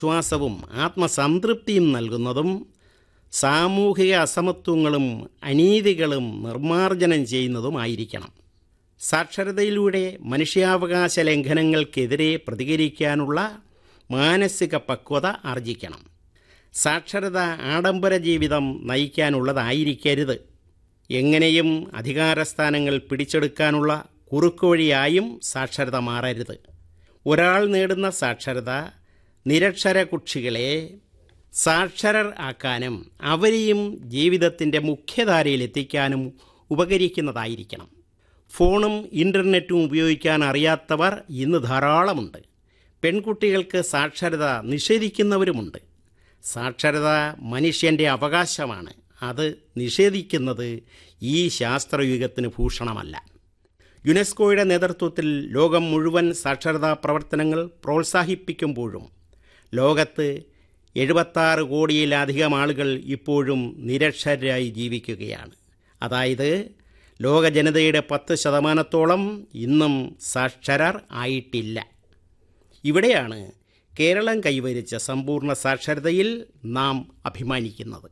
വിശ്വാസവും ആത്മസംതൃപ്തിയും നൽകുന്നതും സാമൂഹിക അസമത്വങ്ങളും അനീതികളും നിർമ്മാർജ്ജനം ചെയ്യുന്നതുമായിരിക്കണം സാക്ഷരതയിലൂടെ മനുഷ്യാവകാശ ലംഘനങ്ങൾക്കെതിരെ പ്രതികരിക്കാനുള്ള മാനസിക പക്വത ആർജിക്കണം സാക്ഷരത ആഡംബര ജീവിതം നയിക്കാനുള്ളതായിരിക്കരുത് എങ്ങനെയും അധികാരസ്ഥാനങ്ങൾ പിടിച്ചെടുക്കാനുള്ള കുറുക്കുവഴിയായും സാക്ഷരത മാറരുത് ഒരാൾ നേടുന്ന സാക്ഷരത നിരക്ഷര കുക്ഷികളെ സാക്ഷരർ ആക്കാനും അവരെയും ജീവിതത്തിൻ്റെ മുഖ്യധാരയിൽ എത്തിക്കാനും ഉപകരിക്കുന്നതായിരിക്കണം ഫോണും ഇൻ്റർനെറ്റും ഉപയോഗിക്കാൻ അറിയാത്തവർ ഇന്ന് ധാരാളമുണ്ട് പെൺകുട്ടികൾക്ക് സാക്ഷരത നിഷേധിക്കുന്നവരുമുണ്ട് സാക്ഷരത മനുഷ്യൻ്റെ അവകാശമാണ് അത് നിഷേധിക്കുന്നത് ഈ ശാസ്ത്രയുഗത്തിന് ഭൂഷണമല്ല യുനെസ്കോയുടെ നേതൃത്വത്തിൽ ലോകം മുഴുവൻ സാക്ഷരതാ പ്രവർത്തനങ്ങൾ പ്രോത്സാഹിപ്പിക്കുമ്പോഴും ലോകത്ത് എഴുപത്താറ് കോടിയിലധികം ആളുകൾ ഇപ്പോഴും നിരക്ഷരരായി ജീവിക്കുകയാണ് അതായത് ലോക ജനതയുടെ പത്ത് ശതമാനത്തോളം ഇന്നും സാക്ഷരർ ആയിട്ടില്ല ഇവിടെയാണ് കേരളം കൈവരിച്ച സമ്പൂർണ്ണ സാക്ഷരതയിൽ നാം അഭിമാനിക്കുന്നത്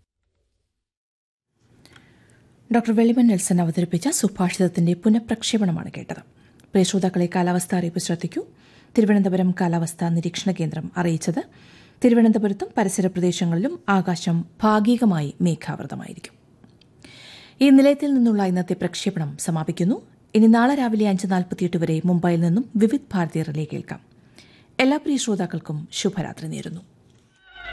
ഡോക്ടർ വെളിമൻ നെൽസൺ അവതരിപ്പിച്ച സുഭാഷിതത്തിന്റെ പുനഃപ്രക്ഷേപണമാണ് കേട്ടത് പ്രിയ ശ്രോതാക്കളെ കാലാവസ്ഥ അറിയിപ്പ് ശ്രദ്ധിക്കൂ തിരുവനന്തപുരം കാലാവസ്ഥാ നിരീക്ഷണ കേന്ദ്രം അറിയിച്ചത് തിരുവനന്തപുരത്തും പരിസര പ്രദേശങ്ങളിലും ആകാശം ഭാഗികമായി മേഘാവൃതമായിരിക്കും ഈ നിലയത്തിൽ നിന്നുള്ള ഇന്നത്തെ പ്രക്ഷേപണം സമാപിക്കുന്നു ഇനി നാളെ രാവിലെ അഞ്ച് നാൽപ്പത്തിയെട്ട് വരെ മുംബൈയിൽ നിന്നും വിവിധ് ഭാരതി റിലേ കേൾക്കാം എല്ലാ പ്രിയ ശ്രോതാക്കൾക്കും ശുഭരാത്രി നേരുന്നു